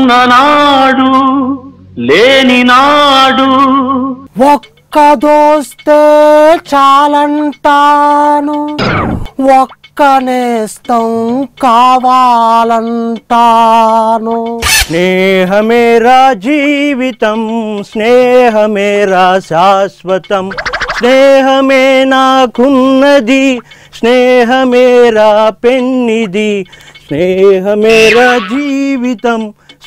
ఉన్ననాడు లేని నాడు ఒక్క దోస్తే చాలంటాను ఒక్క నేస్తం కావాలంటాను స్నేహమేరా జీవితం స్నేహమేరా శాశ్వతం స్నేహమే నాకున్నది స్నేహమేరా పెన్నిది స్నేహమేరా జీవితం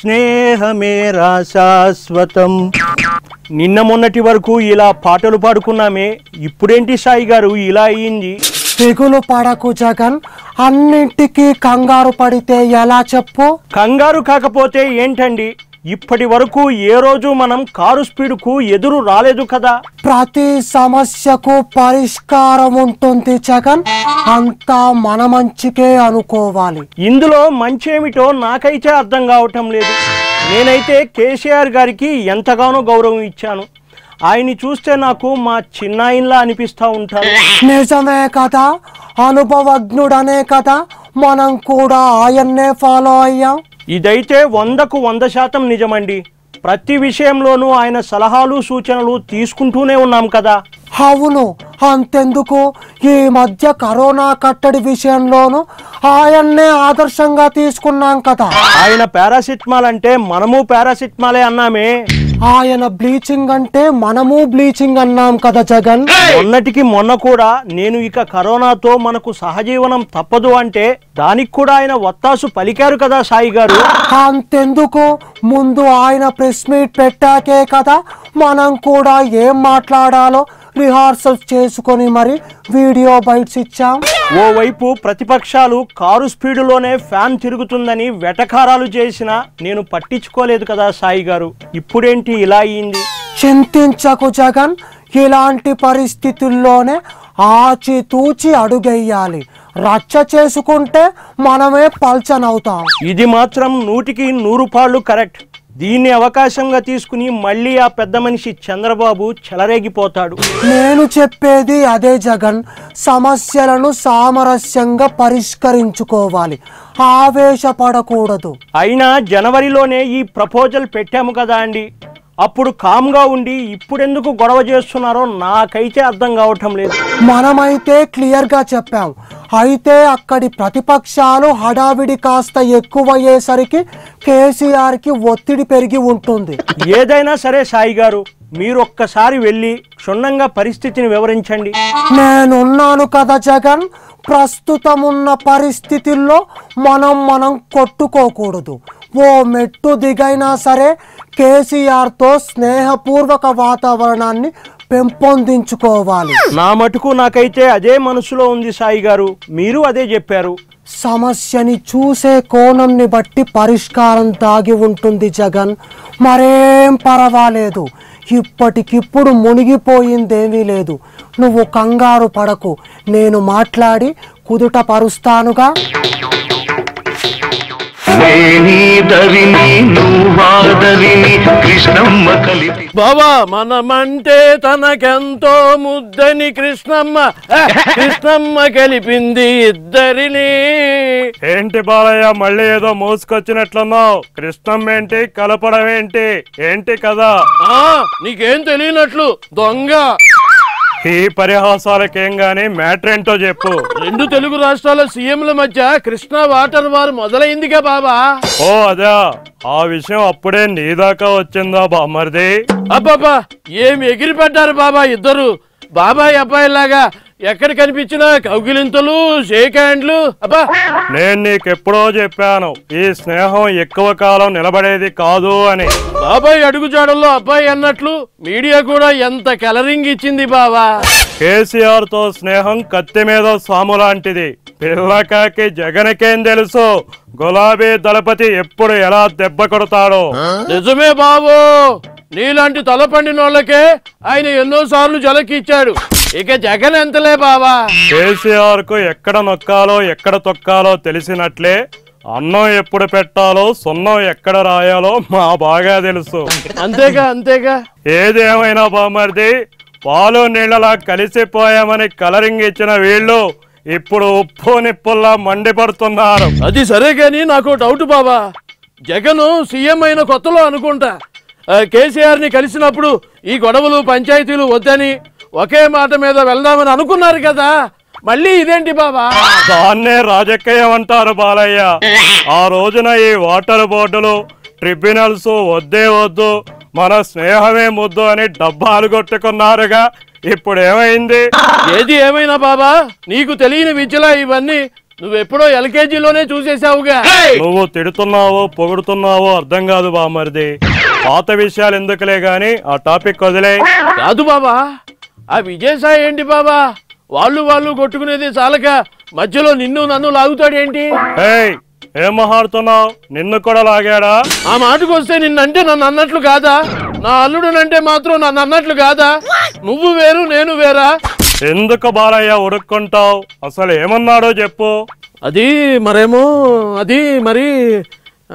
స్నేహమేరా శాశ్వతం నిన్న మొన్నటి వరకు ఇలా పాటలు పాడుకున్నామే ఇప్పుడేంటి సాయి గారు ఇలా అయ్యింది దిగులు పడకు జగన్ అన్నింటికీ కంగారు పడితే ఎలా చెప్పు కంగారు కాకపోతే ఏంటండి ఇప్పటి వరకు ఏ రోజు మనం కారు స్పీడ్కు ఎదురు రాలేదు కదా ప్రతి సమస్యకు పరిష్కారం ఉంటుంది జగన్ అంతా మన మంచికే అనుకోవాలి ఇందులో మంచేమిటో నాకైతే అర్థం కావటం లేదు నేనైతే కేసీఆర్ గారికి ఎంతగానో గౌరవం ఇచ్చాను ఆయన్ని చూస్తే నాకు మా చిన్నాయన్లా అనిపిస్తూ ఉంటారు నిజమే కదా అనుభవజ్ఞుడనే కదా మనం కూడా ఆయన్నే ఫాలో అయ్యాం ఇదైతే వందకు వంద శాతం నిజమండి ప్రతి విషయంలోనూ ఆయన సలహాలు సూచనలు తీసుకుంటూనే ఉన్నాం కదా అవును అంతెందుకు ఈ మధ్య కరోనా కట్టడి విషయంలోనూ ఆయన్నే ఆదర్శంగా తీసుకున్నాం కదా ఆయన పారాసిటమాల్ అంటే మనము పారాసిటమాలే అన్నామే ఆయన బ్లీచింగ్ అంటే మనము బ్లీచింగ్ అన్నాం కదా జగన్ మొన్నటికి మొన్న కూడా నేను ఇక కరోనాతో మనకు సహజీవనం తప్పదు అంటే దానికి కూడా ఆయన వత్తాసు పలికారు కదా సాయి గారు అంతెందుకు ముందు ఆయన ప్రెస్ మీట్ పెట్టాకే కదా మనం కూడా ఏం మాట్లాడాలో రిహార్సల్స్ చేసుకొని మరి వీడియో బైట్స్ ఇచ్చాం ఓవైపు ప్రతిపక్షాలు కారు స్పీడులోనే ఫ్యాన్ తిరుగుతుందని వెటకారాలు చేసినా నేను పట్టించుకోలేదు కదా సాయి గారు ఇప్పుడేంటి ఇలా అయ్యింది చింతించకు జగన్ ఇలాంటి పరిస్థితుల్లోనే ఆచితూచి అడుగెయ్యాలి రచ్చ చేసుకుంటే మనమే పల్చనవుతాం ఇది మాత్రం నూటికి నూరు పాళ్ళు కరెక్ట్ దీన్ని అవకాశంగా తీసుకుని మళ్ళీ ఆ పెద్ద మనిషి చంద్రబాబు చెలరేగిపోతాడు నేను చెప్పేది అదే జగన్ సమస్యలను సామరస్యంగా పరిష్కరించుకోవాలి ఆవేశపడకూడదు అయినా జనవరిలోనే ఈ ప్రపోజల్ పెట్టాము కదా అండి అప్పుడు కామ్గా ఉండి ఇప్పుడెందుకు గొడవ చేస్తున్నారో నాకైతే అర్థం కావటం లేదు మనమైతే క్లియర్గా చెప్పాం అయితే అక్కడి ప్రతిపక్షాలు హడావిడి కాస్త ఎక్కువయ్యేసరికి కేసీఆర్కి ఒత్తిడి పెరిగి ఉంటుంది ఏదైనా సరే సాయి గారు మీరు ఒక్కసారి వెళ్ళి క్షుణ్ణంగా పరిస్థితిని వివరించండి నేనున్నాను కదా జగన్ ప్రస్తుతం ఉన్న పరిస్థితుల్లో మనం మనం కొట్టుకోకూడదు ఓ మెట్టు దిగైనా సరే కేసీఆర్తో స్నేహపూర్వక వాతావరణాన్ని పెంపొందించుకోవాలి నా మటుకు నాకైతే అదే మనసులో ఉంది సాయి గారు మీరు అదే చెప్పారు సమస్యని చూసే కోణంని బట్టి పరిష్కారం దాగి ఉంటుంది జగన్ మరేం పర్వాలేదు ఇప్పటికిప్పుడు మునిగిపోయిందేమీ లేదు నువ్వు కంగారు పడకు నేను మాట్లాడి కుదుట పరుస్తానుగా నేనీదరిని నువ్వాదరిని కృష్ణమ్మ కలిపి బాబా మనమంటే తనకెంతో ముద్దని కృష్ణమ్మ ఆ, కృష్ణమ్మ కలిపింది ఇద్దరిని ఏంటి బాలయ్య మళ్ళీ ఏదో మోసుకొచ్చినట్లున్నావు కృష్ణమ్మ ఏంటి కలపడం ఏంటి ఏంటి కదా నీకేం తెలియనట్లు దొంగ ఈ పరిహాసాలకేం గాని మ్యాటర్ ఏంటో చెప్పు రెండు తెలుగు రాష్ట్రాల సీఎంల మధ్య కృష్ణా వాటర్ వార్ మొదలైందిగా బాబా ఓ అదా ఆ విషయం అప్పుడే నీ దాకా వచ్చిందా బామ్మర్ది అబ్బాబా ఏం ఎగిరి పడ్డారు బాబా ఇద్దరు బాబాయ్ అబ్బాయిలాగా ఎక్కడ కనిపించినా కౌగిలింతలు షేక్ హ్యాండ్లు అబ్బా నేను నీకెప్పుడో చెప్పాను ఈ స్నేహం ఎక్కువ కాలం నిలబడేది కాదు అని బాబాయ్ అడుగుజాడల్లో అబ్బాయి అన్నట్లు మీడియా కూడా ఎంత కలరింగ్ ఇచ్చింది బాబా కేసీఆర్ తో స్నేహం కత్తి మీద సాము లాంటిది పిల్లకాకి జగన్కేం తెలుసు గులాబీ దళపతి ఎప్పుడు ఎలా దెబ్బ కొడతాడో నిజమే బాబు నీలాంటి తలపండినోళ్ళకే ఆయన ఎన్నో సార్లు జలకిచ్చాడు ఇక జగన్ ఎంతలే బాబా కేసీఆర్ కు ఎక్కడ నొక్కాలో ఎక్కడ తొక్కాలో తెలిసినట్లే అన్నం ఎప్పుడు పెట్టాలో సున్నం ఎక్కడ రాయాలో మా బాగా తెలుసు అంతేగా అంతేగా ఏదేమైనా బామర్ది పాలు నీళ్ళలా కలిసిపోయామని కలరింగ్ ఇచ్చిన వీళ్ళు ఇప్పుడు ఉప్పు నిప్పుల్లా మండిపడుతున్నారు అది సరే గాని నాకు డౌట్ బాబా జగన్ సీఎం అయిన కొత్తలో అనుకుంటా ఆ, కేసీఆర్ ని కలిసినప్పుడు ఈ గొడవలు పంచాయతీలు వద్దని ఒకే మాట మీద వెళ్దామని అనుకున్నారు కదా మళ్ళీ ఇదేంటి బాబా దాన్నే రాజకీయం అంటారు బాలయ్య ఆ రోజున ఈ వాటర్ బోర్డులు ట్రిబ్యునల్స్ వద్దే వద్దు మన స్నేహమే ముద్దు అని డబ్బాలు కొట్టుకున్నారుగా ఇప్పుడు ఏమైంది ఏది ఏమైనా బాబా నీకు తెలియని విద్యలా ఇవన్నీ నువ్వెప్పుడో ఎల్కేజీలోనే చూసేసావుగా నువ్వు తిడుతున్నావో పొగుడుతున్నావో అర్థం కాదు బామరిది పాత విషయాలు ఎందుకులే గాని ఆ టాపిక్ వదిలే కాదు బాబా ఆ విజయసాయి ఏంటి బాబా వాళ్ళు వాళ్ళు కొట్టుకునేది చాలక మధ్యలో నిన్ను నన్ను లాగుతాడేంటి ఏయ్ ఏం మాట్లాడుతున్నావు నిన్ను కూడా లాగాడా ఆ మాటకు వస్తే నిన్నంటే నన్ను అన్నట్లు కాదా నా అల్లుడునంటే మాత్రం నన్ను అన్నట్లు కాదా నువ్వు వేరు నేను వేరా ఎందుకు బాలయ్య ఉడుక్కుంటావు అసలు ఏమన్నాడో చెప్పు అది మరేమో అది మరి ఆ,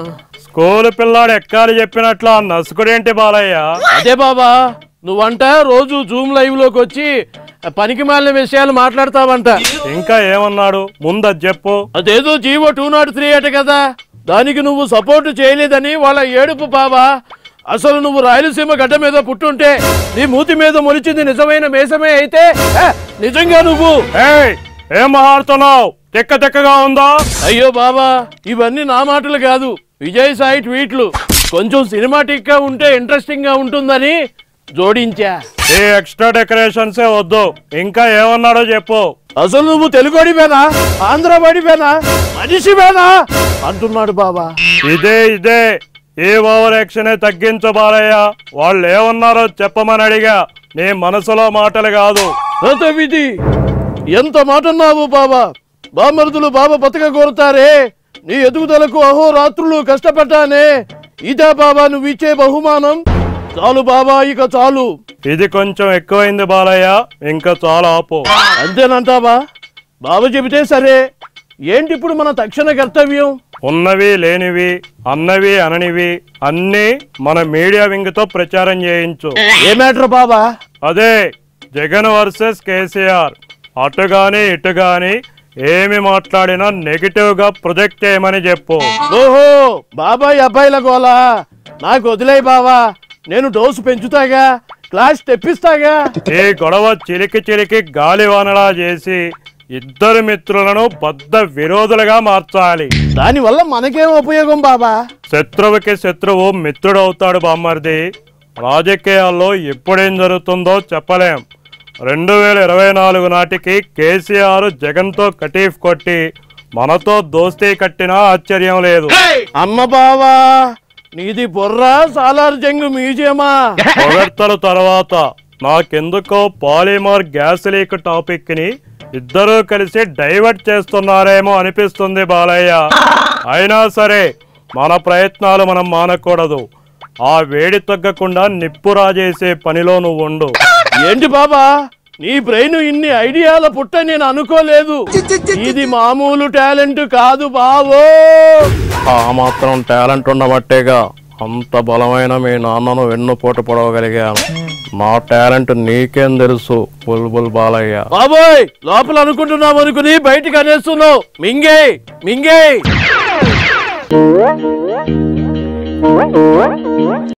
స్కూల్ పిల్లాడు ఎక్కాలి చెప్పినట్లు ఆ నసుకుడేంటి బాలయ్య అదే బాబా నువ్వంట రోజు జూమ్ లైవ్ లోకి వచ్చి పనికి మాలిన విషయాలు మాట్లాడతావంట ఇంకా ఏమన్నాడు ముందు అది చెప్పు అదేదో జీవో టూ నాట్ త్రీ అట కదా దానికి నువ్వు సపోర్ట్ చేయలేదని వాళ్ళ ఏడుపు బాబా అసలు నువ్వు రాయలసీమ గడ్డ మీద పుట్టుంటే నీ మూతి మీద మొలిచింది నిజమైన మేసమే అయితే ఏ, నిజంగా నువ్వు ఏయ్ ఏం మాట్లాడుతున్నావు తిక్క తిక్కగా ఉందా అయ్యో బాబా ఇవన్నీ నా మాటలు కాదు విజయ్ సాయి ట్వీట్లు కొంచెం సినిమాటిక్ గా ఉంటే ఇంట్రెస్టింగ్ గా ఉంటుందని జోడించా ఈ ఎక్స్ట్రా డెకరేషన్స్ వద్దు ఇంకా ఏమన్నాడో చెప్పు అసలు నువ్వు తెలుగు అడివేనా ఆంధ్ర పడివేనా మనిషివేనా అంటున్నాడు బాబా ఇదే ఇదే ఈ ఓవర్ యాక్షన్ తగ్గించు బాలయ్య వాళ్ళు ఏమన్నారో చెప్పమని అడిగా నీ మనసులో మాటలు కాదు విధి ఎంత మాట అన్నావు బాబా బామరుదులు బాబా బతక కోరుతారే నీ ఎదుగుదలకు అహోరాత్రులు కష్టపడ్డానే ఇదే బాబా నువ్వు ఇచ్చే బహుమానం చాలు బాబా ఇక చాలు ఇది కొంచెం ఎక్కువైంది బాలయ్య ఇంకా చాలా ఆపు అంతేనంటావా బాబా చెబితే సరే ఏంటి ఇప్పుడు మన తక్షణ కర్తవ్యం ఉన్నవి లేనివి అన్నవి అననివి అన్నీ మన మీడియా వింగ్ తో ప్రచారం చేయించు ఏ మ్యాటర్ బాబా అదే జగన్ వర్సెస్ కేసీఆర్ అటు గాని ఇటు గాని ఏమి మాట్లాడినా నెగిటివ్ గా ప్రొజెక్ట్ చేయమని చెప్పు ఓహో బాబాయ్ అబ్బాయిల గోలా నాకు వదిలేయ్ బావా నేను డోసు పెంచుతాగా క్లాస్ తెప్పిస్తాగా ఈ గొడవ చిలికి చిలికి గాలివానలా చేసి ఇద్దరు మిత్రులను బద్ద విరోధులుగా మార్చాలి దానివల్ల మనకేం ఉపయోగం బాబా శత్రువుకి శత్రువు మిత్రుడవుతాడు బామ్మర్ది రాజకీయాల్లో ఎప్పుడేం జరుగుతుందో చెప్పలేం రెండు వేల ఇరవై నాలుగు నాటికి కేసీఆర్ జగన్తో కటీఫ్ కొట్టి మనతో దోస్తీ కట్టినా ఆశ్చర్యం లేదు అమ్మ బావా నీది బొర్రా సాలార్ జంగ్ మ్యూజియమా పొగడ్తల తర్వాత నాకెందుకో పాలిమర్ గ్యాస్ లీక్ టాపిక్ ని ఇద్దరూ కలిసి డైవర్ట్ చేస్తున్నారేమో అనిపిస్తుంది బాలయ్య అయినా సరే మన ప్రయత్నాలు మనం మానకూడదు ఆ వేడి తగ్గకుండా నిప్పు రాజేసే పనిలో నువ్వు ఉండు ఏంటి బాబా నీ బ్రెయిన్ ఇన్ని ఐడియాల పుట్ట నేను అనుకోలేదు ఇది మామూలు టాలెంట్ కాదు బావో ఆ మాత్రం టాలెంట్ ఉండబట్టేగా అంత బలమైన మీ నాన్నను వెన్నుపోటు పొడవగలిగాను నా టాలెంట్ నీకేం తెలుసు బుల్బుల్ బాలయ్య బాబోయ్ లోపల అనుకుంటున్నావు అనుకుని బయటికి అనేస్తున్నావు మింగే మింగే